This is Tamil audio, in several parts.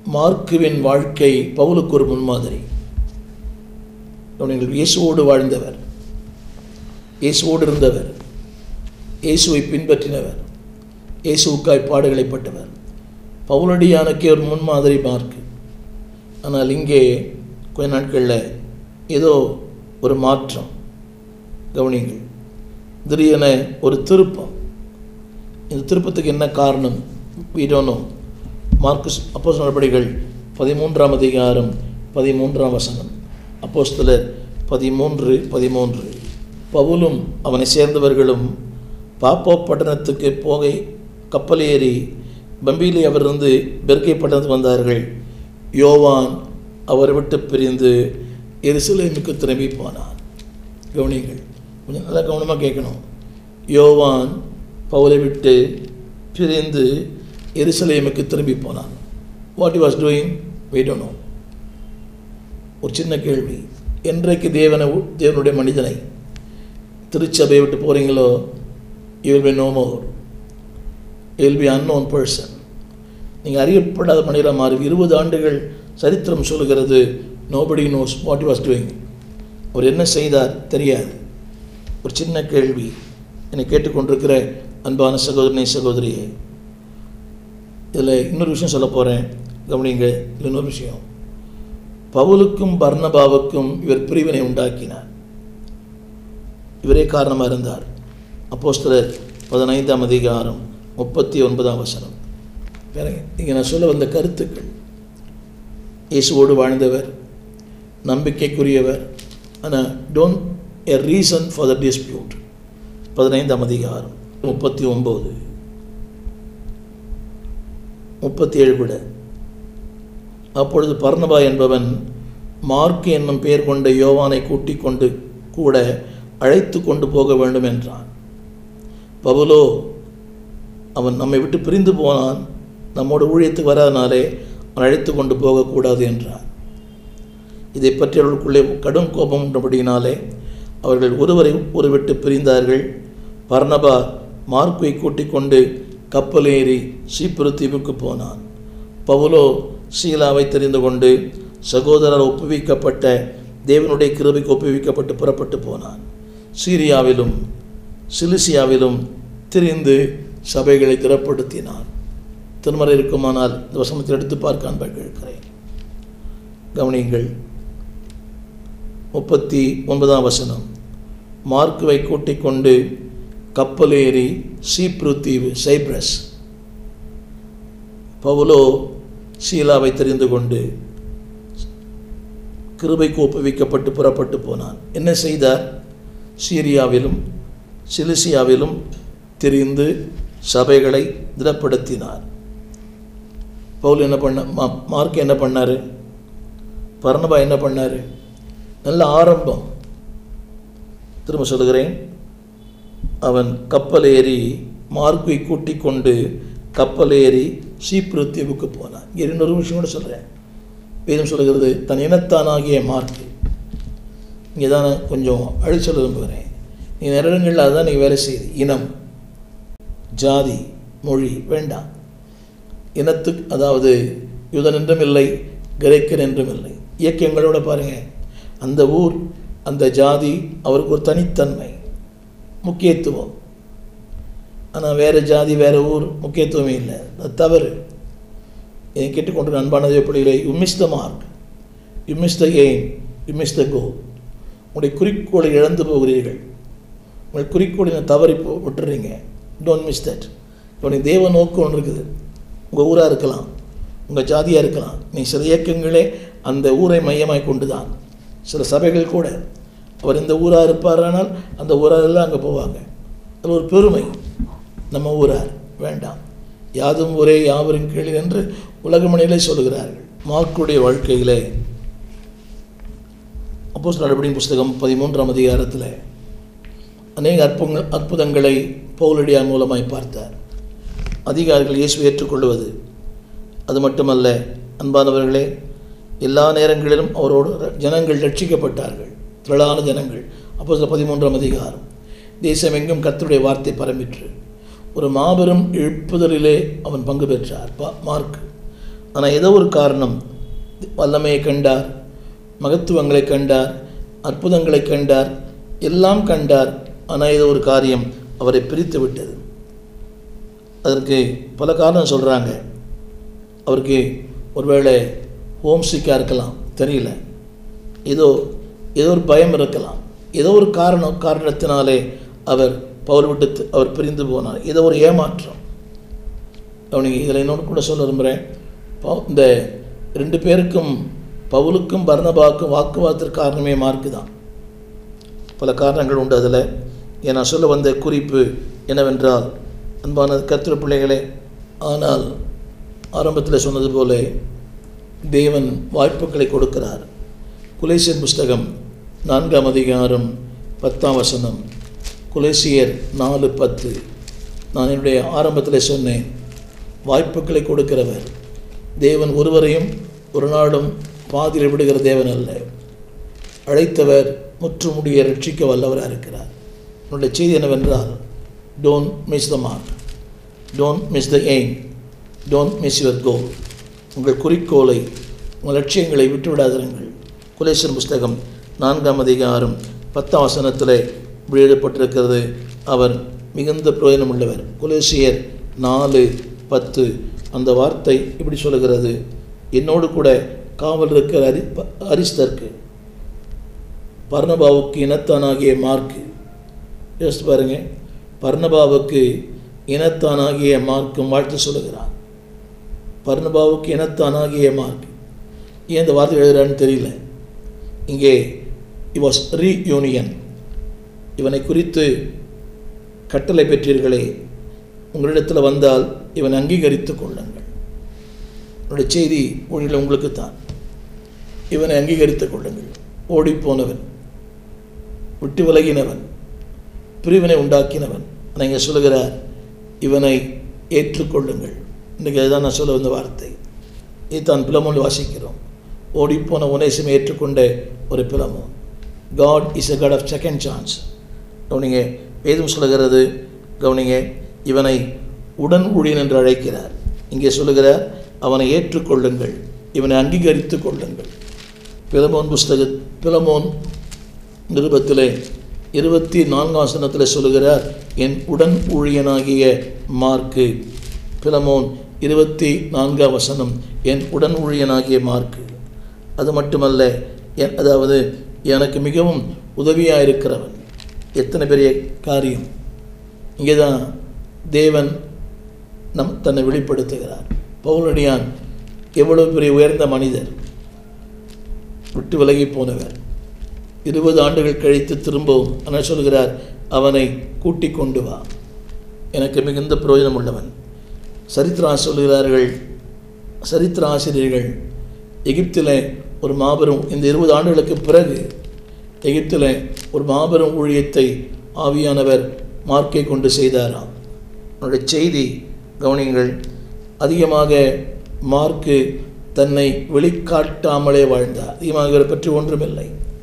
மார்க்குவின் வாழ்க்கை பவுலுக்கு ஒரு முன்மாதிரி கவனிங்கள் இயேசுவோடு வாழ்ந்தவர் இயேசுவோடு இருந்தவர் இயேசுவை பின்பற்றினவர் இயேசுவுக்காய் பாடுகளைப்பட்டவர் பவுலடியானுக்கே ஒரு முன்மாதிரி மார்க்கு ஆனால் இங்கே கொஞ்ச நாட்களில் ஏதோ ஒரு மாற்றம் கவனிங்கள் திடீரென ஒரு திருப்பம் இந்த திருப்பத்துக்கு என்ன காரணம் வீடோனோ மார்க்ஸ் அப்போஸ் நடவடிக்கைகள் பதிமூன்றாம் அதிகாரம் பதிமூன்றாம் வசனம் அப்போஸ்தலர் பதிமூன்று பதிமூன்று பவுலும் அவனை சேர்ந்தவர்களும் பாப்போ பட்டணத்துக்கு போகை கப்பல் ஏறி பம்பியிலே அவரிருந்து பெர்கை பட்டணத்துக்கு வந்தார்கள் யோவான் அவரை விட்டு பிரிந்து எருசலேமுக்கு திரும்பி போனான் கவனிங்கள் கொஞ்சம் நல்லா கவனமாக கேட்கணும் யோவான் பவுலை விட்டு பிரிந்து எருசலேமுக்கு திரும்பி போனான் வாட் யூ வாஸ் டூயிங் வெயிடணும் ஒரு சின்ன கேள்வி என்றைக்கு தேவனை தேவனுடைய மனிதனை திருச்சபையை விட்டு போகிறீங்களோ you will be no more you will be unknown person நீங்கள் அறியப்படாத மனிதராக மாறி இருபது ஆண்டுகள் சரித்திரம் சொல்லுகிறது nobody knows what you was doing அவர் என்ன செய்தார் தெரியாது ஒரு சின்ன கேள்வி என்னை கேட்டுக்கொண்டிருக்கிற அன்பான சகோதரனை சகோதரியே இதில் இன்னொரு விஷயம் சொல்ல போகிறேன் கவனிங்க இதில் இன்னொரு விஷயம் பவுலுக்கும் பர்ணபாவுக்கும் இவர் பிரிவினை உண்டாக்கினார் இவரே காரணமாக இருந்தார் அப்போஸ்தலர் பதினைந்தாம் அதிகாரம் முப்பத்தி ஒன்பதாம் வசனம் பாருங்க இங்கே நான் சொல்ல வந்த கருத்துக்கள் இயேசுவோடு வாழ்ந்தவர் நம்பிக்கைக்குரியவர் ஆனால் don't a reason for the dispute பதினைந்தாம் அதிகாரம் முப்பத்தி ஒம்பது முப்பத்தி ஏழு கூட அப்பொழுது பர்ணபா என்பவன் மார்க் என்னும் பெயர் கொண்ட யோவானை கூட்டிக் கொண்டு கூட அழைத்து கொண்டு போக வேண்டும் என்றான் பவுலோ அவன் நம்மை விட்டு பிரிந்து போனான் நம்மோட ஊழியத்துக்கு வராதனாலே அவன் அழைத்து கொண்டு போகக்கூடாது என்றான் இதை பற்றி அவர்களுக்குள்ளே கடும் கோபம் உண்டபடியினாலே அவர்கள் ஒருவரை ஒரு விட்டு பிரிந்தார்கள் பர்ணபா மார்க்கை கூட்டிக் கொண்டு கப்பல் ஏறி சீப்புரு தீவுக்கு போனான் பவுலோ சீலாவை தெரிந்து கொண்டு சகோதரர் ஒப்புவிக்கப்பட்ட தேவனுடைய கிருபைக்கு ஒப்புவிக்கப்பட்டு புறப்பட்டு போனான் சீரியாவிலும் சிலிசியாவிலும் திரிந்து சபைகளை திறப்படுத்தினான் திருமறை இருக்குமானால் இந்த வசனத்தில் எடுத்து பார்க்க அன்பாக கேட்கிறேன் கவனியுங்கள் முப்பத்தி ஒன்பதாம் வசனம் மார்க்குவை கூட்டிக் கொண்டு கப்பல் ஏறி சீப்ரு தீவு சைப்ரஸ் பவுலோ சீலாவை தெரிந்து கொண்டு கிருபைக்கு ஒப்புவிக்கப்பட்டு புறப்பட்டு போனான் என்ன செய்தார் சீரியாவிலும் சிலிசியாவிலும் திரிந்து சபைகளை திடப்படுத்தினார் பவுல் என்ன பண்ண மா மார்க் என்ன பண்ணார் பர்ணபா என்ன பண்ணார் நல்ல ஆரம்பம் திரும்ப சொல்லுகிறேன் அவன் கப்பல் ஏறி மார்க்கை கூட்டிக் கொண்டு கப்பல் ஏறி சீப்ரு தீவுக்கு போனான் இங்கே இன்னொரு விஷயம் கூட சொல்கிறேன் வேதம் சொல்லுகிறது தன் இனத்தானாகிய மார்க்கு இங்கே தான் நான் கொஞ்சம் அழி சொல்ல விரும்புகிறேன் நீ நிறைய இடங்களில் அதுதான் நீங்கள் வேலை செய்யுது இனம் ஜாதி மொழி வேண்டாம் இனத்துக்கு அதாவது யூதன் என்றும் இல்லை கிரேக்கன் என்றும் இல்லை இயக்கியங்களோட பாருங்கள் அந்த ஊர் அந்த ஜாதி அவருக்கு ஒரு தனித்தன்மை முக்கியத்துவம் ஆனால் வேறு ஜாதி வேறு ஊர் முக்கியத்துவமே இல்லை அது தவறு இதை கேட்டுக்கொண்டு அன்பான பிள்ளைகளை you miss the mark you miss the aim you miss the goal உங்களுடைய குறிக்கோளை இழந்து போகிறீர்கள் உங்கள் குறிக்கோளை தவறி போ விட்டுறீங்க டோன்ட் மிஸ் தட் உங்களுடைய தேவ நோக்கம் ஒன்று இருக்குது உங்கள் ஊராக இருக்கலாம் உங்கள் ஜாதியாக இருக்கலாம் நீ சில இயக்கங்களே அந்த ஊரை மையமாய் கொண்டு தான் சில சபைகள் கூட அவர் இந்த ஊராக இருப்பாரானால் அந்த ஊராரெல்லாம் அங்கே போவாங்க அது ஒரு பெருமை நம்ம ஊரார் வேண்டாம் யாதும் ஒரே யாவரும் கேளு என்று உலக மணியிலே சொல்லுகிறார்கள் மார்க்குடைய வாழ்க்கையிலே அப்போஸ் நடவடிக்கை புஸ்தகம் பதிமூன்றாம் அதிகாரத்தில் அநேக அற்புங்க அற்புதங்களை பவுலடியார் மூலமாய் பார்த்தார் அதிகாரிகள் இயேசு ஏற்றுக்கொள்வது அது மட்டுமல்ல அன்பானவர்களே எல்லா நேரங்களிலும் அவரோடு ஜனங்கள் ரட்சிக்கப்பட்டார்கள் திரளான ஜனங்கள் அப்போ சில பதிமூன்றாம் அதிகாரம் தேசம் எங்கும் கர்த்தருடைய வார்த்தை பரம்பிற்று ஒரு மாபெரும் எழுப்புதலிலே அவன் பங்கு பெற்றார் பா மார்க் ஆனால் ஏதோ ஒரு காரணம் வல்லமையை கண்டார் மகத்துவங்களை கண்டார் அற்புதங்களை கண்டார் எல்லாம் கண்டார் ஆனால் ஏதோ ஒரு காரியம் அவரை பிரித்து விட்டது அதற்கு பல காரணம் சொல்கிறாங்க அவருக்கு ஒருவேளை ஹோம் சிக்காக இருக்கலாம் தெரியல ஏதோ ஏதோ ஒரு பயம் இருக்கலாம் ஏதோ ஒரு காரணம் காரணத்தினாலே அவர் பவுல் விட்டு தி- அவர் பிரிந்து போனார் ஏதோ ஒரு ஏமாற்றம் அவனுக்கு இதில் இன்னொன்று கூட சொல்ல விரும்புகிறேன் பவு- இந்த ரெண்டு பேருக்கும் பவுலுக்கும் பர்னபாவுக்கும் வாக்குவாதத்திற்கு காரணமே மார்க்கு தான் பல காரணங்கள் உண்டு அதில் ஏன் நான் சொல்ல வந்த குறிப்பு என்னவென்றால் அன்பான கத்திர பிள்ளைகளே ஆனால் ஆரம்பத்தில் சொன்னது போல தேவன் வாய்ப்புகளை கொடுக்கிறார் குலேசியர் புஸ்தகம் நான்காம் அதிகாரம் பத்தாம் வசனம் குலேசியர் நாலு பத்து நான் என்னுடைய ஆரம்பத்தில் சொன்னேன் வாய்ப்புகளை கொடுக்கிறவர் தேவன் ஒருவரையும் ஒரு நாளும் பாதியில் விடுகிற தேவன் அல்ல அழைத்தவர் முற்றுமுடிய ரட்சிக்க வல்லவராக இருக்கிறார் என்னுடைய செய்தி என்னவென்றால் don't miss the mark don't miss the aim don't miss your goal உங்கள் குறிக்கோளை உங்கள் லட்சியங்களை விட்டுவிடாதிருங்கள் குலேசன் புஸ்தகம் நான்காம் அதிகாரம் பத்தாம் வசனத்தில் இப்படி எழுதப்பட்டிருக்கிறது அவர் மிகுந்த பிரயோஜனம் உள்ளவர் குலேசியர் நாலு பத்து அந்த வார்த்தை இப்படி சொல்லுகிறது என்னோடு கூட காவல் இருக்கிற அரி அரிஸ்தர்க்கு பர்ணபாவுக்கு இனத்தானாகிய மார்க்கு யோசித்து பாருங்க பர்ணபாவுக்கு இனத்தானாகிய மார்க்கும் வாழ்த்து சொல்லுகிறார் பர்ணபாவுக்கு இனத்தானாகிய மார்க் ஏன் இந்த வார்த்தை எழுதுறான்னு தெரியல இங்கே இ வாஸ் ரீயூனியன் இவனை குறித்து கட்டளை பெற்றீர்களே உங்களிடத்தில் வந்தால் இவனை அங்கீகரித்து கொள்ளுங்கள் என்னுடைய செய்தி மொழியில் உங்களுக்கு தான் இவனை அங்கீகரித்துக் கொள்ளுங்கள் ஓடிப்போனவன் விட்டு விலகினவன் பிரிவினை உண்டாக்கினவன் ஆனால் இங்கே சொல்லுகிறார் இவனை ஏற்றுக்கொள்ளுங்கள் இன்றைக்கி அதுதான் நான் சொல்ல வந்த வார்த்தை இதைத்தான் பிலமோன் வாசிக்கிறோம் ஓடிப்போன உனேசம் ஏற்றுக்கொண்ட ஒரு Philemon God is a god of second chance கவனிங்க வேதம் சொல்லுகிறது கவனிங்க இவனை உடன் ஊழியன் என்று அழைக்கிறார் இங்கே சொல்லுகிறார் அவனை ஏற்றுக்கொள்ளுங்கள் இவனை அங்கீகரித்துக் கொள்ளுங்கள் பிலமோன் புஸ்தக பிலமோன் நிருபத்திலே இருபத்தி நான்காம் வசனத்தில் சொல்லுகிறார் என் உடன் ஊழியனாகிய மார்க்கு பிலமோன் இருபத்தி நான்காம் வசனம் என் உடன் ஊழியனாகிய மார்க்கு அது மட்டுமல்ல என் அதாவது எனக்கு மிகவும் உதவியாக இருக்கிறவன் எத்தனை பெரிய காரியம் இங்கே தான் தேவன் நம் தன்னை வெளிப்படுத்துகிறார் பவுலடியான் எவ்வளவு பெரிய உயர்ந்த மனிதர் விட்டு விலகி போனவர் இருபது ஆண்டுகள் கழித்து திரும்பவும் என்ன சொல்கிறார் அவனை கூட்டிக் கொண்டு வா எனக்கு மிகுந்த பிரயோஜனம் உள்ளவன் சரித்திரா சொல்கிறார்கள் சரித்திர ஆசிரியர்கள் எகிப்தில் ஒரு மாபெரும் இந்த இருபது ஆண்டுகளுக்கு பிறகு எகிப்தில் ஒரு மாபெரும் ஊழியத்தை ஆவியானவர் மார்க்கை கொண்டு செய்தாராம் அவனுடைய செய்தி கவனிங்கள் அதிகமாக மார்க்கு தன்னை வெளிக்காட்டாமலே வாழ்ந்தார் அதிகமாக இவரை பற்றி ஒன்றுமில்லை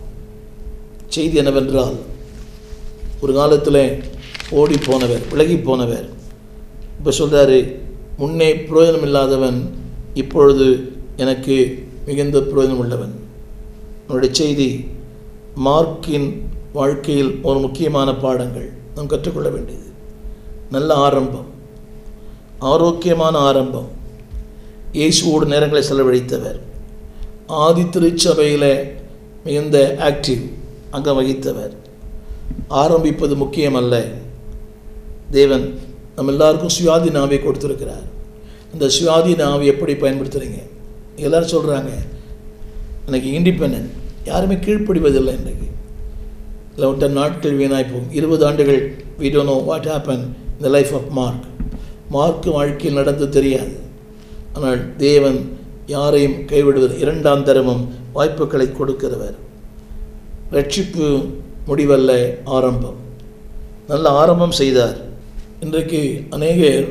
செய்தி என்னவென்றால் ஒரு காலத்தில் ஓடி போனவர் விலகி போனவர் இப்போ சொல்கிறாரு முன்னே பிரயோஜனம் இல்லாதவன் இப்பொழுது எனக்கு மிகுந்த பிரயோஜனம் உள்ளவன் அவனுடைய செய்தி மார்க்கின் வாழ்க்கையில் ஒரு முக்கியமான பாடங்கள் நாம் கற்றுக்கொள்ள வேண்டியது நல்ல ஆரம்பம் ஆரோக்கியமான ஆரம்பம் இயேசுவோடு நேரங்களை செலவழித்தவர் ஆதி திருச்சபையில் மிகுந்த ஆக்டிவ் அங்கம் வகித்தவர் ஆரம்பிப்பது முக்கியமல்ல தேவன் நம்ம எல்லாருக்கும் சுயாதி நாவை கொடுத்துருக்கிறார் அந்த சுயாதி நாவை எப்படி பயன்படுத்துகிறீங்க எல்லாரும் சொல்கிறாங்க எனக்கு இண்டிபெண்ட் யாருமே கீழ்ப்படிவதில்லை இன்றைக்கு இல்லை விட்ட நாட்கள் வீணாய் போகும் இருபது ஆண்டுகள் we don't know what happen இந்த லைஃப் ஆஃப் மார்க் மார்க் வாழ்க்கையில் நடந்து தெரியாது ஆனால் தேவன் யாரையும் கைவிடுவது இரண்டாம் தரமும் வாய்ப்புகளை கொடுக்கிறவர் ரட்சிப்பு முடிவல்ல ஆரம்பம் நல்ல ஆரம்பம் செய்தார் இன்றைக்கு அநேகர்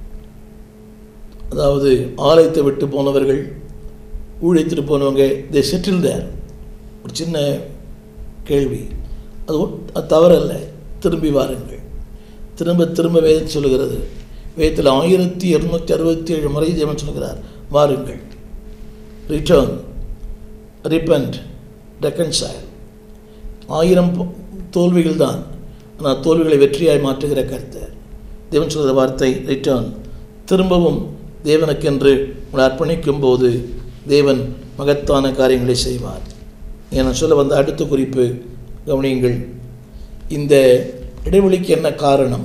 அதாவது ஆலயத்தை விட்டு போனவர்கள் ஊழியத்திட்டு போனவங்க தே செட்டில் தேர் ஒரு சின்ன கேள்வி அது ஒ- அது தவறல்ல திரும்பி வாருங்கள் திரும்ப திரும்ப வேதம் சொல்லுகிறது வேதத்தில் ஆயிரத்தி இரநூத்தி அறுபத்தி ஏழு முறை தேவன் சொல்கிறார் வாருங்கள் ரிட்டர்ன் ரிப்பண்ட் ரெக்கன்சைல் ஆயிரம் போ- தோல்விகள் தான் ஆனால் தோல்விகளை வெற்றியாய் மாற்றுகிற கர்த்தர் தேவன் சொல்கிற வார்த்தை ரிட்டர்ன் திரும்பவும் தேவனுக்கென்று உங்களை அர்ப்பணிக்கும் போது தேவன் மகத்தான காரியங்களை செய்வார் இங்கே நான் சொல்ல வந்த அடுத்த குறிப்பு கவனியுங்கள் இந்த இடைவெளிக்கு என்ன காரணம்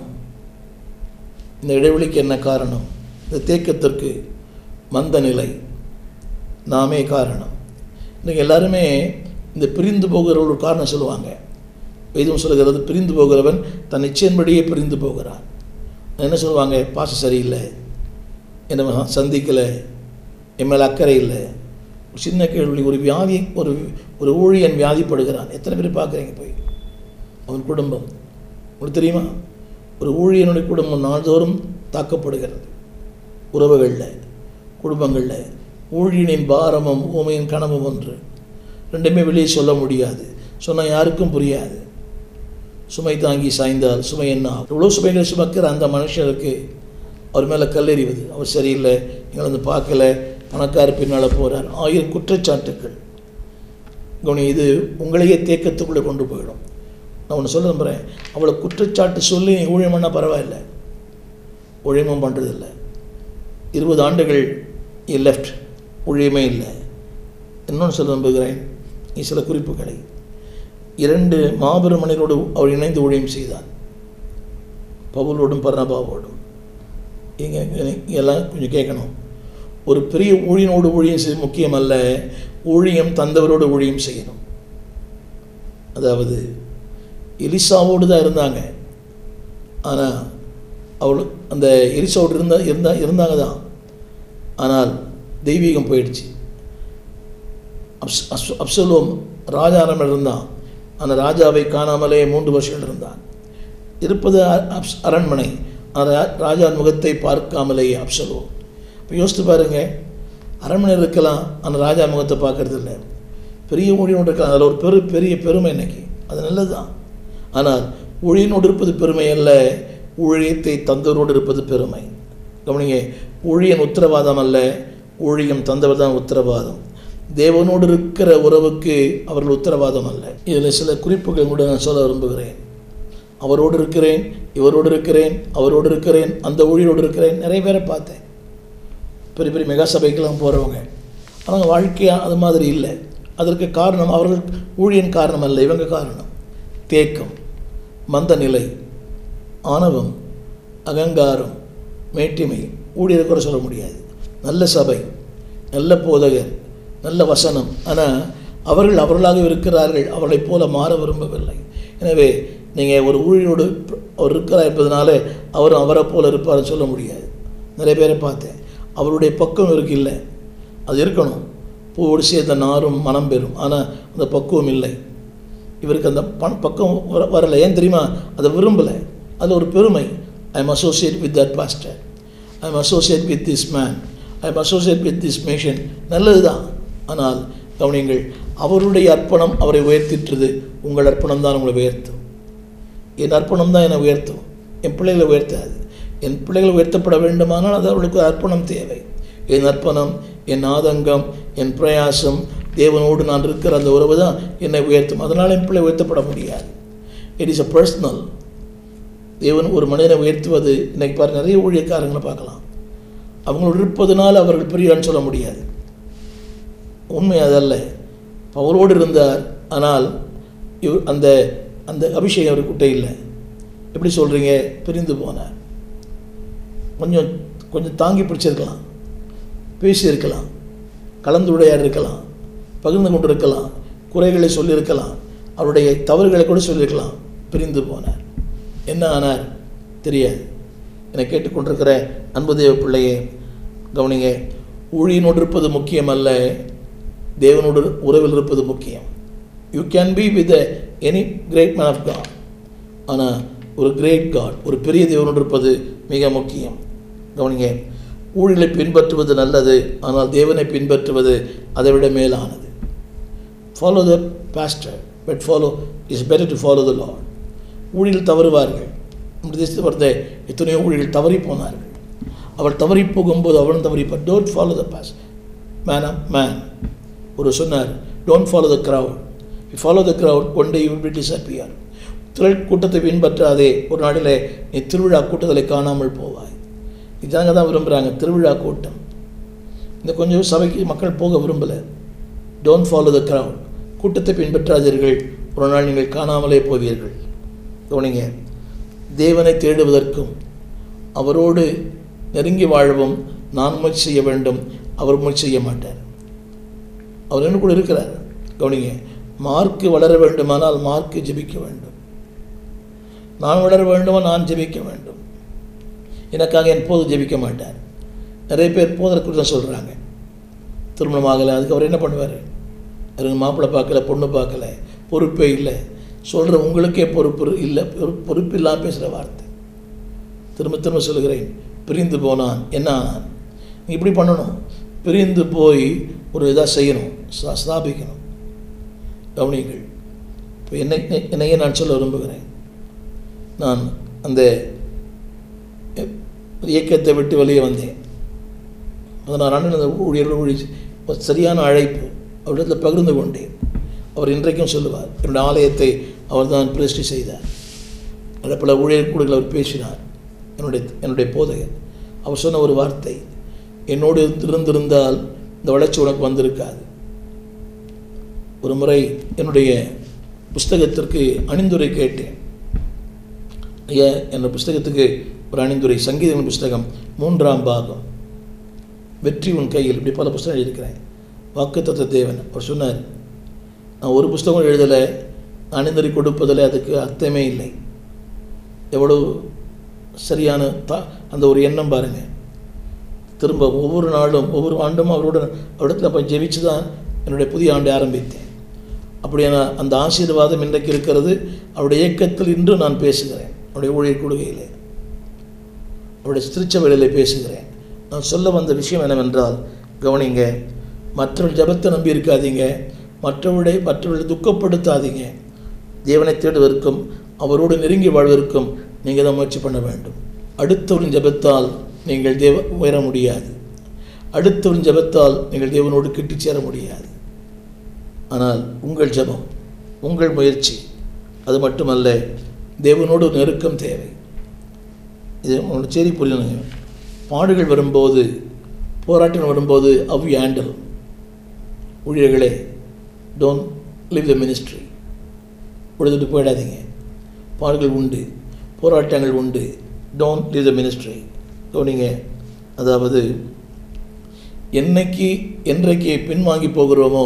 இந்த இடைவெளிக்கு என்ன காரணம் இந்த தேக்கத்திற்கு மந்த நிலை நாமே காரணம் இன்றைக்கி எல்லாருமே இந்த பிரிந்து போகிற ஒரு காரணம் சொல்லுவாங்க வேதம் சொல்லுகிறது பிரிந்து போகிறவன் தன் நிச்சயம்படியே பிரிந்து போகிறான் என்ன சொல்லுவாங்க பாசம் சரியில்லை என்ன சந்திக்கலை என் மேலே அக்கறை இல்லை ஒரு சின்ன கேள்வி ஒரு வியாதி ஒரு ஒரு ஊழியன் வியாதிப்படுகிறான் எத்தனை பேர் பார்க்குறீங்க போய் அவன் குடும்பம் உங்களுக்கு தெரியுமா ஒரு ஊழியனுடைய குடும்பம் நாள்தோறும் தாக்கப்படுகிறது உறவுகளில் குடும்பங்களில் ஊழியனின் பாரமும் ஊமையின் கனவும் ஒன்று ரெண்டுமே வெளியே சொல்ல முடியாது சொன்னால் யாருக்கும் புரியாது சுமை தாங்கி சாய்ந்தால் சுமை என்ன ஆகும்? எவ்வளோ சுமைகளை சுமக்கிற அந்த மனுஷருக்கு அவர் மேலே கல்லெறிவது அவர் சரியில்லை எங்களை வந்து பார்க்கல பணக்கார பின்னால் போகிறார் ஆயிரம் குற்றச்சாட்டுக்கள் கவனி இது உங்களையே தேக்கத்துக்குள்ளே கொண்டு போயிடும் நான் ஒன்று சொல்ல நம்புகிறேன் அவளை குற்றச்சாட்டு சொல்லி நீ ஊழியம் பண்ணால் பரவாயில்ல ஊழியமும் பண்ணுறதில்ல இருபது ஆண்டுகள் இ லெஃப்ட் ஊழியமே இல்லை இன்னொன்று சொல்ல நம்புகிறேன் நீ சில குறிப்புகளை இரண்டு மாபெரும் மனிதரோடு அவர் இணைந்து ஊழியம் செய்தார் பவுலோடும் பர்ணபாவோடும் இங்கே எல்லாம் கொஞ்சம் கேட்கணும் ஒரு பெரிய ஊழியனோடு ஊழியம் செய்ய முக்கியம் அல்ல ஊழியம் தந்தவரோடு ஊழியம் செய்யணும் அதாவது எலிசாவோடு தான் இருந்தாங்க ஆனால் அவள் அந்த எலிசாவோடு இருந்தா இருந்தா இருந்தாங்க தான் ஆனால் தெய்வீகம் போயிடுச்சு அப்ஸ் அப்ஸ் அப்சலோம் ராஜாரம் இருந்தான் அந்த ராஜாவை காணாமலே மூன்று வருஷங்கள் இருந்தான் இருப்பது அ- அப்ஸ் அரண்மனை அந்த ரா- ராஜா முகத்தை பார்க்காமலேயே அப்சலோம் இப்போ யோசித்து பாருங்க அரண்மனை இருக்கலாம் அந்த ராஜா முகத்தை பார்க்கறது இல்லை பெரிய ஊழியனோடு இருக்கலாம் அதில் ஒரு பெரு பெரிய பெருமை இன்னைக்கு அது நல்லது தான் ஆனால் ஊழியனோடு இருப்பது பெருமை அல்ல ஊழியத்தை தந்தவரோடு இருப்பது பெருமை கவனிங்க ஊழியன் உத்தரவாதம் அல்ல ஊழியம் தந்தவர் தான் உத்தரவாதம் தேவனோடு இருக்கிற உறவுக்கு அவர்கள் உத்தரவாதம் அல்ல இதில் சில குறிப்புகள் கூட நான் சொல்ல விரும்புகிறேன் அவரோடு இருக்கிறேன் இவரோடு இருக்கிறேன் அவரோடு இருக்கிறேன் அந்த ஊழியரோடு இருக்கிறேன் நிறைய பேரை பார்த்தேன் பெரிய பெரிய மெகா சபைக்கெல்லாம் போகிறவங்க ஆனால் வாழ்க்கையாக அது மாதிரி இல்லை அதற்கு காரணம் அவர்கள் ஊழியன் காரணம் அல்ல இவங்க காரணம் தேக்கம் மந்த நிலை ஆணவம் அகங்காரம் மேட்டிமை ஊழியரை கூட சொல்ல முடியாது நல்ல சபை நல்ல போதகர் நல்ல வசனம் ஆனால் அவர்கள் அவர்களாக இருக்கிறார்கள் அவர்களைப் போல மாற விரும்பவில்லை எனவே நீங்கள் ஒரு ஊழியரோடு அவர் இருக்கிறார் என்பதனால அவரும் அவரை போல இருப்பார்னு சொல்ல முடியாது நிறைய பேரை பார்த்தேன் அவருடைய பக்கம் இவருக்கு இல்லை அது இருக்கணும் பூவோடு சேர்ந்த நாரும் மனம் பெறும் ஆனால் அந்த பக்குவம் இல்லை இவருக்கு அந்த பண் பக்கம் வர வரலை ஏன் தெரியுமா அதை விரும்பலை அதில் ஒரு பெருமை I am associate with that pastor I am associate with this man I am associate with this mission நல்லது தான் ஆனால் கவனிங்கள் அவருடைய அர்ப்பணம் அவரை உயர்த்திட்டுது உங்கள் அர்ப்பணம் தான் உங்களை உயர்த்தும் என் அர்ப்பணம் தான் என்னை உயர்த்தும் என் பிள்ளைகளை உயர்த்தாது என் பிள்ளைகள் உயர்த்தப்பட வேண்டுமானால் அது அவர்களுக்கு அர்ப்பணம் தேவை என் அர்ப்பணம் என் ஆதங்கம் என் பிரயாசம் தேவனோடு நான் இருக்கிற அந்த உறவு தான் என்னை உயர்த்தும் அதனால் என் பிள்ளை உயர்த்தப்பட முடியாது இட் இஸ் அ பர்சனல் தேவன் ஒரு மனிதனை உயர்த்துவது இன்னைக்கு பாரு நிறைய ஊழியக்காரங்களை பார்க்கலாம் அவங்களோடு இருப்பதனால் அவர்கள் பெரியான்னு சொல்ல முடியாது உண்மை அதல்ல அவரோடு இருந்தார் ஆனால் இவர் அந்த அந்த அபிஷேகம் அவர்கிட்ட இல்லை எப்படி சொல்கிறீங்க பிரிந்து போனார் கொஞ்சம் கொஞ்சம் தாங்கி பிடிச்சிருக்கலாம் பேசியிருக்கலாம் கலந்துரையாடி இருக்கலாம் பகிர்ந்து கொண்டு இருக்கலாம் குறைகளை சொல்லியிருக்கலாம் அவருடைய தவறுகளை கூட சொல்லியிருக்கலாம் பிரிந்து போனார் என்ன ஆனார் தெரியாது என்னை கேட்டுக்கொண்டிருக்கிற அன்பு தேவ பிள்ளையே கவனிங்க ஊழியனோடு இருப்பது முக்கியம் அல்ல தேவனோடு உறவில் இருப்பது முக்கியம் you can be with any great man of God ஆனால் ஒரு கிரேட் காட் ஒரு பெரிய தேவனோடு இருப்பது மிக முக்கியம் கவனிங்க ஊழியலை பின்பற்றுவது நல்லது ஆனால் தேவனை பின்பற்றுவது அதை விட மேலானது follow the pastor but follow is better to follow the Lord ஊழியல் தவறுவார்கள் நம்ம தேசத்தில் பிறந்த எத்தனையோ ஊழியர்கள் தவறி போனார்கள் அவள் தவறி போகும்போது அவளும் தவறிப்பார் don't follow the boss man of man ஒரு சொன்னார் don't follow the crowd follow the crowd one day you will disappear திரள் கூட்டத்தை பின்பற்றாதே ஒரு நாளில் நீ திருவிழா கூட்டத்தில் காணாமல் போவாய் இதாங்க தான் விரும்புகிறாங்க திருவிழா கூட்டம் இந்த கொஞ்சம் சபைக்கு மக்கள் போக விரும்பலை டோன்ட் ஃபாலோ த க்ரௌட் கூட்டத்தை பின்பற்றாதீர்கள் ஒரு நாள் நீங்கள் காணாமலே போவீர்கள் கவனிங்க தேவனை தேடுவதற்கும் அவரோடு நெருங்கி வாழவும் நான் முயற்சி செய்ய வேண்டும் அவர் முயற்சி செய்ய மாட்டார் அவர் என்ன கூட இருக்கிறார் கவனிங்க மார்க்கு வளர வேண்டுமானால் மார்க்கு ஜெபிக்க வேண்டும் நான் வளர வேண்டுமா நான் ஜெபிக்க வேண்டும் எனக்காக என் போது ஜெபிக்க மாட்டார் நிறைய பேர் போதற்கு தான் சொல்கிறாங்க திருமணம் ஆகலை அதுக்கு அவர் என்ன பண்ணுவார் எனக்கு மாப்பிள்ளை பார்க்கல பொண்ணு பார்க்கல பொறுப்பே இல்லை சொல்கிற உங்களுக்கே பொறுப்பு இல்லை பொறுப்பு பொறுப்பு இல்லாமல் பேசுகிற வார்த்தை திரும்ப திரும்ப சொல்கிறேன் பிரிந்து போனான் என்ன ஆனான் நீ இப்படி பண்ணணும் பிரிந்து போய் ஒரு இதாக செய்யணும் ஸ்தா- ஸ்தாபிக்கணும் கவனிங்கள் இப்போ என்னை என்னையே நான் சொல்ல விரும்புகிறேன் நான் அந்த இயக்கத்தை விட்டு வெளியே வந்தேன் பதினாறு ஆண்டு அந்த ஊழியர்கள் ஊழி ஒரு சரியான அழைப்பு அவரிடத்தில் பகிர்ந்து கொண்டேன் அவர் இன்றைக்கும் சொல்லுவார் என்னுடைய ஆலயத்தை அவர் தான் பிரதிஷ்டை செய்தார் அதில் பல ஊழியர் கூட அவர் பேசினார் என்னுடைய என்னுடைய போதகர் அவர் சொன்ன ஒரு வார்த்தை என்னோடு இருந்திருந்தால் இந்த வளர்ச்சி உனக்கு வந்திருக்காது ஒரு முறை என்னுடைய புஸ்தகத்திற்கு அணிந்துரை கேட்டேன் ஐயா என்ற புஸ்தகத்துக்கு ஒரு அணிந்துரை சங்கீதம் புஸ்தகம் மூன்றாம் பாகம் வெற்றி உன் கையில் இப்படி பல புஸ்தகம் எழுதியிருக்கிறேன் வாக்குத்தத்த தேவன் அவர் சொன்னார் நான் ஒரு புஸ்தகம் எழுதலை அணிந்துரை கொடுப்பதில் அதுக்கு அர்த்தமே இல்லை எவ்வளவு சரியான தா அந்த ஒரு எண்ணம் பாருங்கள் திரும்ப ஒவ்வொரு நாளும் ஒவ்வொரு ஆண்டும் அவரோட அவரிடத்தில் போய் ஜெபிச்சு தான் என்னுடைய புதிய ஆண்டை ஆரம்பித்தேன் அப்படியான அந்த ஆசீர்வாதம் இன்றைக்கு இருக்கிறது அவருடைய இயக்கத்தில் இன்று நான் பேசுகிறேன் அவருடைய ஊழியர் கொள்கையிலே அவருடைய திருச்சபையிலே பேசுகிறேன் நான் சொல்ல வந்த விஷயம் என்னவென்றால் கவனிங்க மற்றவர்கள் ஜபத்தை நம்பி இருக்காதீங்க மற்றவருடைய மற்றவர்களை துக்கப்படுத்தாதீங்க தேவனை தேடுவதற்கும் அவரோடு நெருங்கி வாழ்வதற்கும் நீங்கள் தான் முயற்சி பண்ண வேண்டும் அடுத்தவரின் ஜபத்தால் நீங்கள் தேவ உயர முடியாது அடுத்தவரின் ஜபத்தால் நீங்கள் தேவனோடு கிட்டி சேர முடியாது ஆனால் உங்கள் ஜபம் உங்கள் முயற்சி அது மட்டுமல்ல தேவனோடு நெருக்கம் தேவை இது உங்களுக்கு சரி புரியணுங்க பாடுகள் வரும்போது போராட்டம் வரும்போது அவ் ஹேண்டில் ஊழியர்களே டோன்ட் லிவ் த மினிஸ்ட்ரி உழுதுட்டு போயிடாதீங்க பாடுகள் உண்டு போராட்டங்கள் உண்டு டோன்ட் லிவ் த மினிஸ்ட்ரி கவனிங்க அதாவது என்னைக்கு என்றைக்கு பின்வாங்கி போகிறோமோ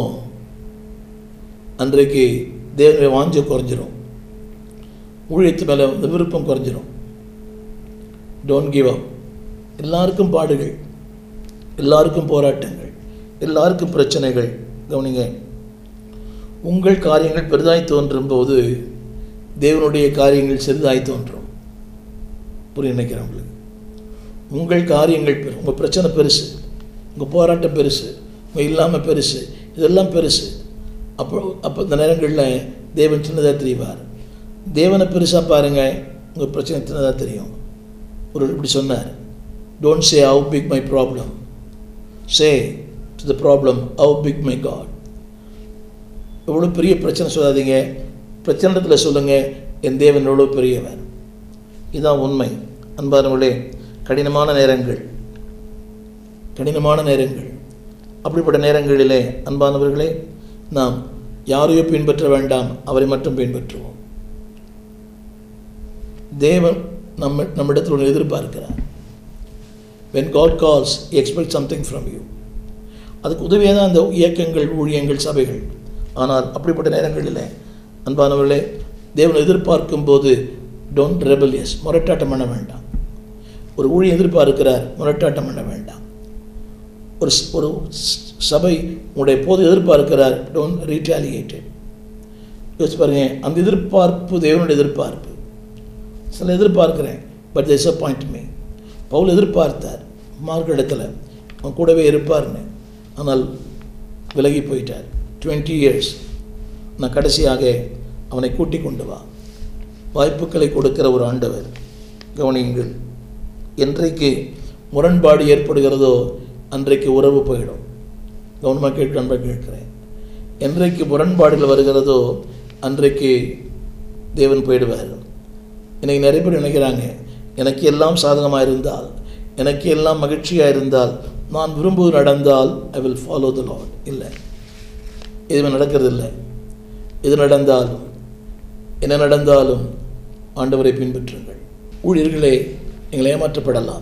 அன்றைக்கு தேவனுடைய வாஞ்சை குறைஞ்சிரும் ஊழியத்து மேலே வந்து விருப்பம் குறைஞ்சிரும் டோன்ட் கிவ் அப் எல்லாருக்கும் பாடுகள் எல்லாருக்கும் போராட்டங்கள் எல்லாருக்கும் பிரச்சனைகள் கவனிங்க உங்கள் காரியங்கள் பெரிதாய் தோன்றும் போது தேவனுடைய காரியங்கள் சிறிதாய் தோன்றும் புரிய நினைக்கிறேன் உங்களுக்கு உங்கள் காரியங்கள் பெரு உங்கள் பிரச்சனை பெருசு உங்கள் போராட்டம் பெருசு உங்கள் இல்லாமல் பெருசு இதெல்லாம் பெருசு அப்போ அப்போ இந்த நேரங்களில் தேவன் சின்னதாக தெரிவார் தேவனை பெருசாக பாருங்கள் உங்கள் பிரச்சனை சின்னதாக தெரியும் ஒரு இப்படி சொன்னார் don't say how big my problem say to the problem how big my God எவ்வளோ பெரிய பிரச்சனை சொல்லாதீங்க பிரச்சனத்தில் சொல்லுங்கள் என் தேவன் எவ்வளோ பெரியவர் இதுதான் உண்மை அன்பானவர்களே கடினமான நேரங்கள் கடினமான நேரங்கள் அப்படிப்பட்ட நேரங்களிலே அன்பானவர்களே நாம் யாரையோ பின்பற்ற வேண்டாம் அவரை மட்டும் பின்பற்றுவோம் தேவன் நம்ம நம்மிடத்தில் ஒன்று எதிர்பார்க்கிறார் when God calls expect something from you அதுக்கு உதவியாக தான் அந்த இயக்கங்கள் ஊழியங்கள் சபைகள் ஆனால் அப்படிப்பட்ட நேரங்களில் அன்பானவர்களே தேவன் எதிர்பார்க்கும் போது டோன்ட் ரெபலியஸ் முரட்டாட்டம் பண்ண வேண்டாம் ஒரு ஊழியம் எதிர்பார்க்கிறார் முரட்டாட்டம் பண்ண வேண்டாம் ஒரு ஸ்- ஒரு ஸ்- சபை உங்களுடைய போது எதிர்பார்க்கிறார் டோன்ட் ரீட்டாலியேட்டட் யோசிச்சு பாருங்க அந்த எதிர்பார்ப்பு தேவனுடைய எதிர்பார்ப்பு சில எதிர்பார்க்கிறேன் பட் டிசப்பாயிண்ட் மீ பவுல் எதிர்பார்த்தார் மார்க்கிடத்தில் அவன் கூடவே இருப்பார்னு ஆனால் விலகி போயிட்டார் டுவெண்ட்டி இயர்ஸ் நான் கடைசியாக அவனை கூட்டி கொண்டு வா வாய்ப்புகளை கொடுக்கிற ஒரு ஆண்டவர் கவனியுங்கள் என்றைக்கு முரண்பாடு ஏற்படுகிறதோ அன்றைக்கு உறவு போயிடும் கவனமாக கேட்க நண்பர் கேட்கிறேன் என்றைக்கு முரண்பாடுகள் வருகிறதோ அன்றைக்கு தேவன் போயிடுவார் இன்னைக்கு நிறைய பேர் நினைக்கிறாங்க எனக்கு எல்லாம் சாதகமாக இருந்தால் எனக்கு எல்லாம் மகிழ்ச்சியாக இருந்தால் நான் விரும்புவது நடந்தால் I will follow the Lord இல்லை எதுவுமே நடக்கிறது இல்லை எது நடந்தாலும் என்ன நடந்தாலும் ஆண்டவரை பின்பற்றுங்கள் ஊழியர்களே நீங்கள் ஏமாற்றப்படலாம்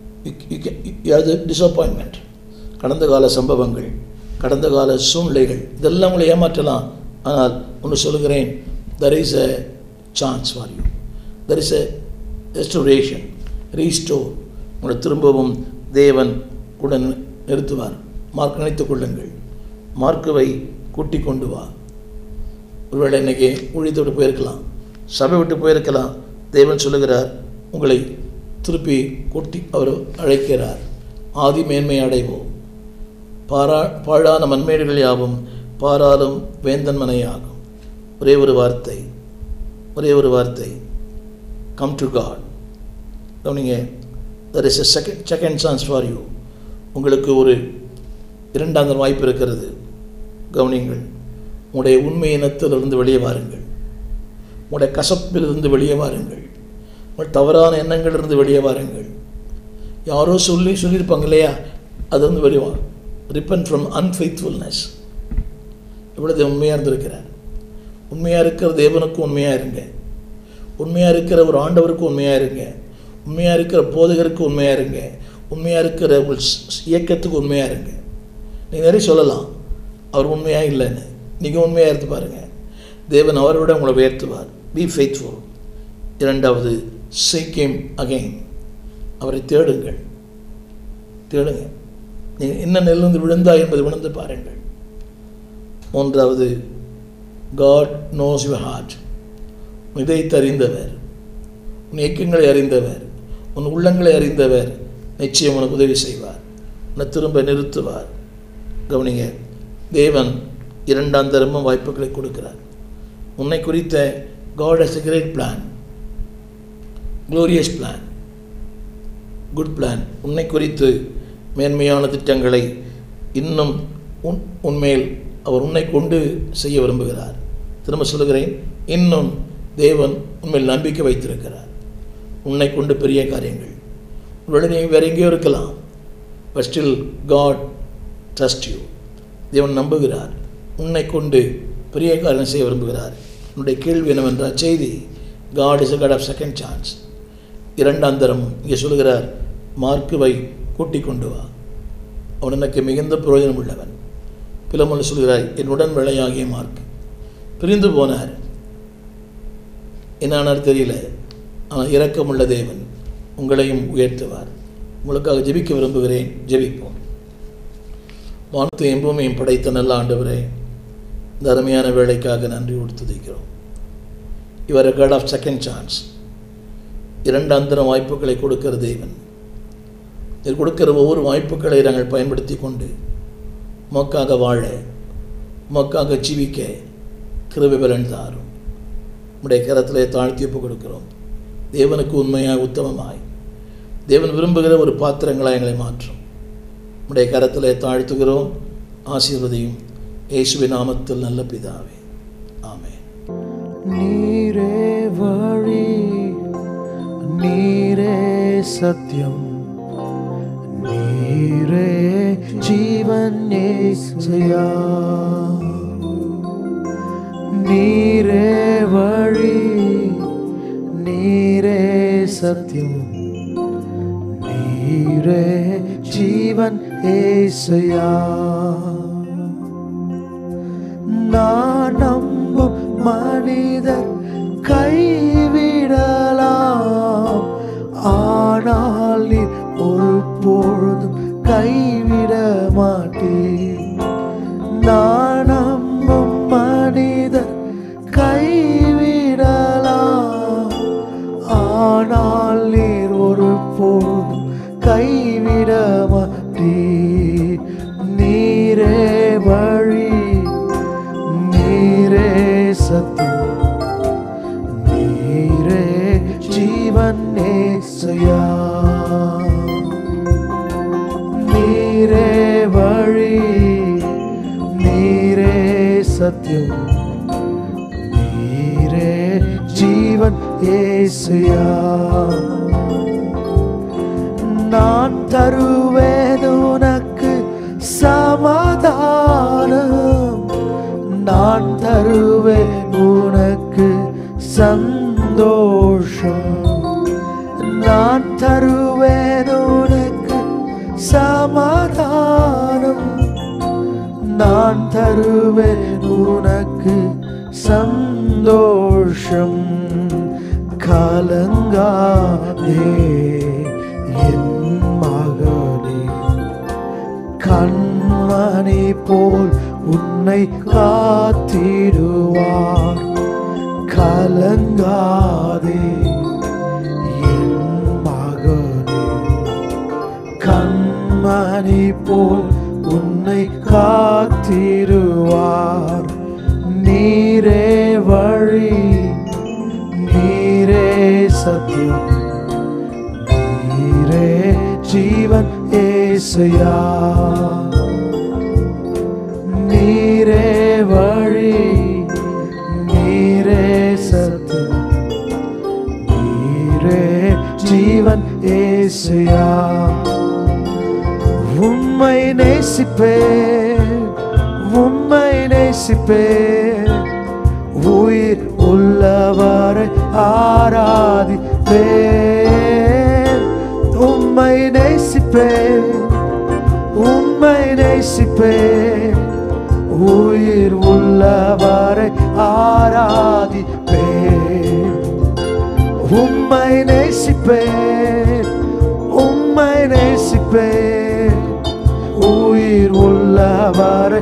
டிசப்பாயின்மெண்ட் கடந்த கால சம்பவங்கள் கடந்த கால சூழ்நிலைகள் இதெல்லாம் உங்களை ஏமாற்றலாம் ஆனால் ஒன்று சொல்லுகிறேன் there is a chance for you there is a restoration restore உங்களை திரும்பவும் தேவன் கூட நிறுத்துவார் மார்க் நினைத்துக் கொள்ளுங்கள் மார்க்குவை கூட்டி கொண்டு வா ஒருவேளை இன்னைக்கு ஊழியத்தை விட்டு போயிருக்கலாம் சபை விட்டு போயிருக்கலாம் தேவன் சொல்லுகிறார் உங்களை திருப்பி கூட்டி அவர் அழைக்கிறார் ஆதி மேன்மை அடைவோம் பாரா பாழான மண்மேடுகள் யாவும் பாராலும் வேந்தன் மனையாகும் ஒரே ஒரு வார்த்தை ஒரே ஒரு வார்த்தை கம் டு காட் கவனிங்க there is a second second chance for you உங்களுக்கு ஒரு இரண்டாம் தரம் வாய்ப்பு இருக்கிறது கவனிங்கள் உங்களுடைய உண்மை இனத்திலிருந்து வெளியே வாருங்கள் உங்களுடைய கசப்பிலிருந்து வெளியே வாருங்கள் உங்கள் தவறான எண்ணங்களிலிருந்து வெளியே வாருங்கள் யாரோ சொல்லி சொல்லியிருப்பாங்க இல்லையா அது வந்து வெளியே ரிப்பன் ஃப்ரம் அன்ஃபெய்த்ஃபுல்னஸ் இவ்வளவு உண்மையாக இருந்திருக்கிறார் உண்மையாக இருக்கிற தேவனுக்கு உண்மையாக இருங்க உண்மையாக இருக்கிற ஒரு ஆண்டவருக்கு உண்மையாக இருங்க உண்மையாக இருக்கிற போதகருக்கு உண்மையாக இருங்க உண்மையாக இருக்கிற உங்கள் இயக்கத்துக்கு உண்மையாக இருங்க நீங்கள் நிறைய சொல்லலாம் அவர் உண்மையாக இல்லைன்னு நீங்கள் உண்மையாக இருந்து பாருங்கள் தேவன் அவரோட உங்களை உயர்த்துவார் பி ஃபெய்த்ஃபுல் இரண்டாவது சீக்கிம் அகைன் அவரை தேடுங்கள் தேடுங்க நீங்கள் என்ன நெல்லிருந்து விழுந்தா என்பதை விழுந்து பாருங்கள் மூன்றாவது காட் நோஸ் யுவர் ஹார்ட் இதயத்தை அறிந்தவர் உன் இயக்கங்களை அறிந்தவர் உன் உள்ளங்களை அறிந்தவர் நிச்சயம் உனக்கு உதவி செய்வார் உன்னை திரும்ப நிறுத்துவார் கவனிங்க தேவன் இரண்டாம் தரமும் வாய்ப்புகளை கொடுக்கிறார் உன்னை குறித்த God has a great plan glorious plan good plan உன்னை குறித்து மேன்மையான திட்டங்களை இன்னும் உன் உன்மேல் அவர் உன்னை கொண்டு செய்ய விரும்புகிறார் திரும்ப சொல்லுகிறேன் இன்னும் தேவன் உண்மையில் நம்பிக்கை வைத்திருக்கிறார் உன்னை கொண்டு பெரிய காரியங்கள் உங்களை நீங்கள் வேறு எங்கேயோ இருக்கலாம் but still God trust you தேவன் நம்புகிறார் உன்னை கொண்டு பெரிய காரியம் செய்ய விரும்புகிறார் உன்னுடைய கேள்வி என்னவென்றால் செய்தி God is a God of second chance இரண்டாம் தரம் இங்கே சொல்லுகிறார் மார்க்குவை கூட்டிக் கொண்டு வா அவன் எனக்கு மிகுந்த பிரயோஜனம் உள்ளவன் பிலமொழி சொல்கிறார் என்னுடன் விளையாகிய மார்க் பிரிந்து போனார் என்னானார் தெரியல ஆனால் இரக்கமுள்ள தேவன் உங்களையும் உயர்த்துவார் உங்களுக்காக ஜெபிக்க விரும்புகிறேன் ஜெபிப்போம் வானத்தையும் பூமியும் படைத்த நல்ல ஆண்டவரே இந்த அருமையான வேலைக்காக நன்றி கொடுத்துதைக்கிறோம் இவர் காட் ஆஃப் செகண்ட் சான்ஸ் இரண்டாம் தரம் வாய்ப்புகளை கொடுக்கிற தேவன் நீர் கொடுக்கிற ஒவ்வொரு வாய்ப்புகளை நாங்கள் பயன்படுத்தி கொண்டு உமக்காக வாழ உமக்காக ஜீவிக்க கிருபை பலன் தாரும் உடைய கரத்திலே தாழ்த்தி ஒப்பு கொடுக்கிறோம் தேவனுக்கு உண்மையாய் உத்தமமாய் தேவன் விரும்புகிற ஒரு பாத்திரங்களாக எங்களை மாற்றும் உடைய கரத்திலே தாழ்த்துகிறோம் ஆசீர்வதியும் இயேசுவின் நாமத்தில் நல்ல பிதாவே ஆமென் நீரே வழி நீரே சத்தியம் நீரே ஜீவன் நேசையா நீரே வழி நீரே சத்தியம் நீரே ஜீவன் ஏசையா நான் நம்பும் மனிதர் கைவிடலாம் ஆனால் நீ ஒரு பொழுதும் கைவிட மாட்டேன் நான் நம்பும் மனிதர் கைவிடலாம் ஆனால் நீர் ஒரு பொழுதும் கைவிட மாட்டீர் நீரே வழி நீரே சத்தியம் நீரே ஜீவன் நேசையா சத்தியம் நீரே ஜீவன் ஏசுயா நான் தருவேன் உனக்கு சமாதானம் நான் தருவேன் உனக்கு சந்தோஷம் நான் தருவேன் உனக்கு சமாதானம் நான் தருவேன் உனக்கு சந்தோஷம் கலங்காதே என் மகனே கண்மணி போல் உன்னை காத்திடுவார் கலங்காதே என் மகனே கண்மணி போல் உன்னை காத்திடுவார் நீரே வழி நீரே சத்தியம் நீரே ஜீவன் ஏசையா நீரே வழி நீரே சத்தியம் நீரே ஜீவன் ஏசையா உம்மை நேசிப்பேன் உம்மை நேசிப்பேன் உயிர் உள்ளவரை ஆராதிப்பேன் உம்மை நேசிப்பேன் உம்மை நேசிப்பேன் உயிர் உள்ளவரை ஆராதிப்பேன் உம்மை நேசிப்பேன் உம்மை நேசிப்பேன் உயிர் உள்ளவரை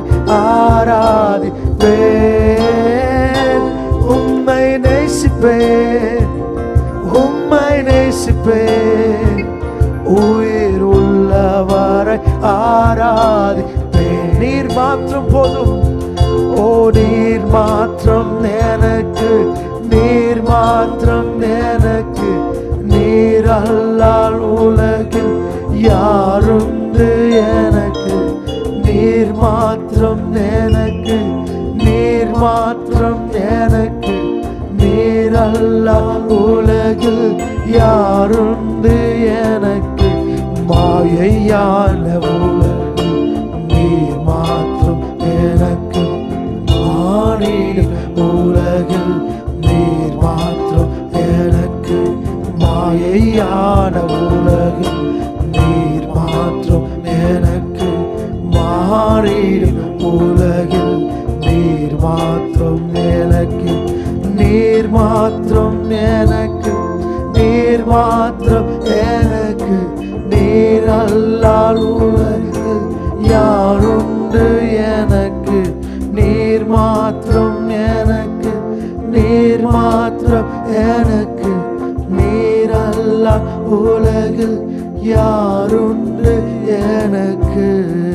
ஆராதிப்பேன் உம்மை நேசிப்பேன் உம்மை நேசிப்பேன் உயிர் உள்ளவரை ஆராதிப்பேன் நீர் மாற்றம் போதும் ஓ நீர் மாற்றம் எனக்கு நீர் மாற்றம் எனக்கு நீர் அல்லால் உலகில் யாருண்டு எனக்கு நீர் மாற்றம் எனக்கு நீர் மாற்றம் எனக்கு நீர் அல்லால் உலகில் யாருண்டு எனக்கு மாயையான உலகில் நீர் மாற்றம் எனக்கு மானிடும் உலகில் நீர் மாற்றம் எனக்கு மாயையான உலகில் நீர் மாற்றம் எனக்கு மாறிடும் உலகில் நீர் மாற்றம் எனக்கு நீர் மாற்றம் எனக்கு நீர் மாற்றம் எனக்கு நீர் அல்லால் உலகில் யாருண்டு எனக்கு நீர் மாற்றம் எனக்கு நீர் மாற்றம் எனக்கு நீர் அல்லா உலகில் யாருண்டு எனக்கு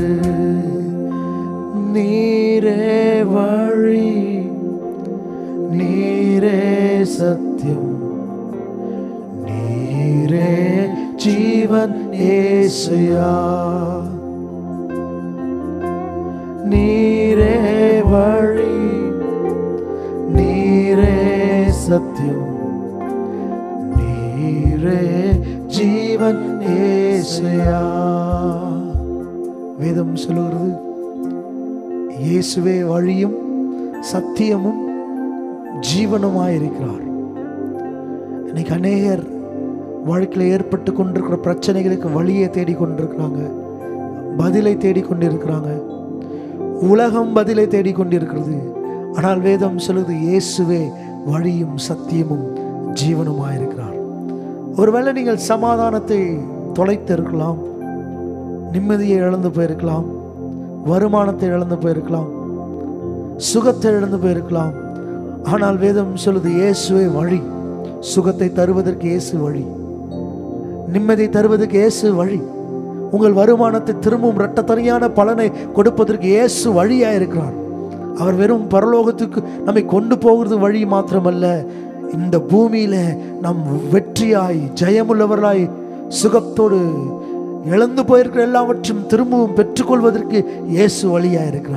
நீரே வழி நீரே சத்தியம் நீரே ஜீவன் ஏசுயா நீரே வழி நீரே சத்தியம் நீரே ஜீவன் ஏசுயா வேதம் சொல்லுகிறது இயேசுவே வழியும் சத்தியமும் ஜீவனுமாயிருக்கிறார் இன்னைக்கு அநேகர் வாழ்க்கையில் ஏற்பட்டு கொண்டிருக்கிற பிரச்சனைகளுக்கு வழியை தேடிக்கொண்டிருக்கிறாங்க பதிலை தேடிக்கொண்டிருக்கிறாங்க உலகம் பதிலை தேடிக்கொண்டிருக்கிறது ஆனால் வேதம் சொல்லுது இயேசுவே வழியும் சத்தியமும் ஜீவனுமாயிருக்கிறார் ஒருவேளை நீங்கள் சமாதானத்தை தொலைத்து இருக்கலாம் நிம்மதியை இழந்து போயிருக்கலாம் வருமானத்தை இழந்து போயிருக்கலாம் சுகத்தை இழந்து போயிருக்கலாம் ஆனால் வேதம் சொல்லுது இயேசுவே வழி சுகத்தை தருவதற்கு இயேசு வழி நிம்மதி தருவதற்கு இயேசு வழி உங்கள் வருமானத்தை திரும்பவும் இரட்டத்தனியான பலனை கொடுப்பதற்கு இயேசு வழியா இருக்கிறார் அவர் வெறும் பரலோகத்துக்கு நம்மை கொண்டு போகிறது வழி மாத்திரமல்ல இந்த பூமியில நம் வெற்றியாய் ஜெயமுள்ளவர்களாய் சுகத்தோடு இழந்து போயிருக்கிற எல்லாவற்றையும் திரும்பவும் பெற்றுக்கொள்வதற்கு இயேசு வழியா இருக்கிறார்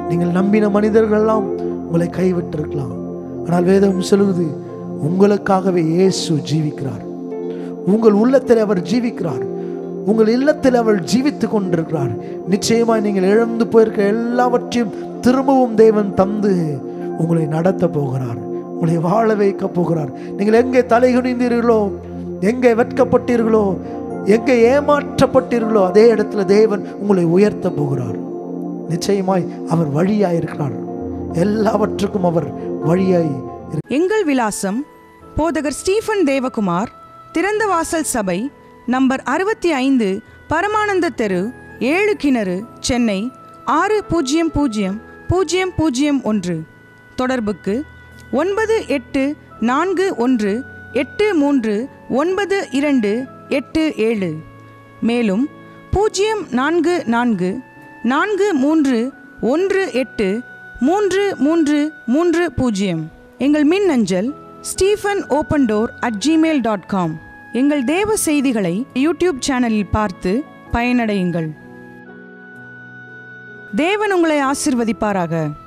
நீங்கள் நம்பின மனிதர்கள்லாம் உங்களை கைவிட்டிருக்கலாம் ஆனால் வேதம் சொல்லுவது உங்களுக்காகவே இயேசு ஜீவிக்கிறார் உங்கள் உள்ளத்தில் அவர் ஜீவிக்கிறார் உங்கள் இல்லத்தில் அவள் ஜீவித்துக் கொண்டிருக்கிறார் நிச்சயமாய் நீங்கள் இழந்து போயிருக்க எல்லாவற்றையும் திரும்பவும் தேவன் தந்து உங்களை நடத்த போகிறார் உங்களை வாழ வைக்க போகிறார் நீங்கள் எங்கே தலைகுனிந்தீர்களோ எங்கே வெட்கப்பட்டீர்களோ எங்கே ஏமாற்றப்பட்டீர்களோ அதே இடத்துல தேவன் உங்களை உயர்த்த போகிறார் நிச்சயமாய் அவர் வழியாய் இருக்கிறார் எல்லாவற்றுக்கும் அவர் வழியாய் இருக்கிறார். எங்கள் விலாசம் போதகர் ஸ்டீஃபன் தேவகுமார் திறந்த வாசல் சபை நம்பர் அறுபத்தி ஐந்து பரமானந்த தெரு ஏழு கிணறு சென்னை ஆறு பூஜ்ஜியம் பூஜ்ஜியம் பூஜ்ஜியம் பூஜ்ஜியம் ஒன்று தொடர்புக்கு ஒன்பது எட்டு நான்கு ஒன்று எட்டு மூன்று ஒன்பது இரண்டு எட்டு ஏழு மேலும் பூஜ்ஜியம் நான்கு நான்கு நான்கு மூன்று ஒன்று எட்டு மூன்று மூன்று மூன்று பூஜ்ஜியம் எங்கள் மின் அஞ்சல் Stephen open door at Gmail dot com எங்கள் தேவ செய்திகளை யூடியூப் சேனலில் பார்த்து பயனடையுங்கள் தேவன் உங்களை ஆசிர்வதிப்பாராக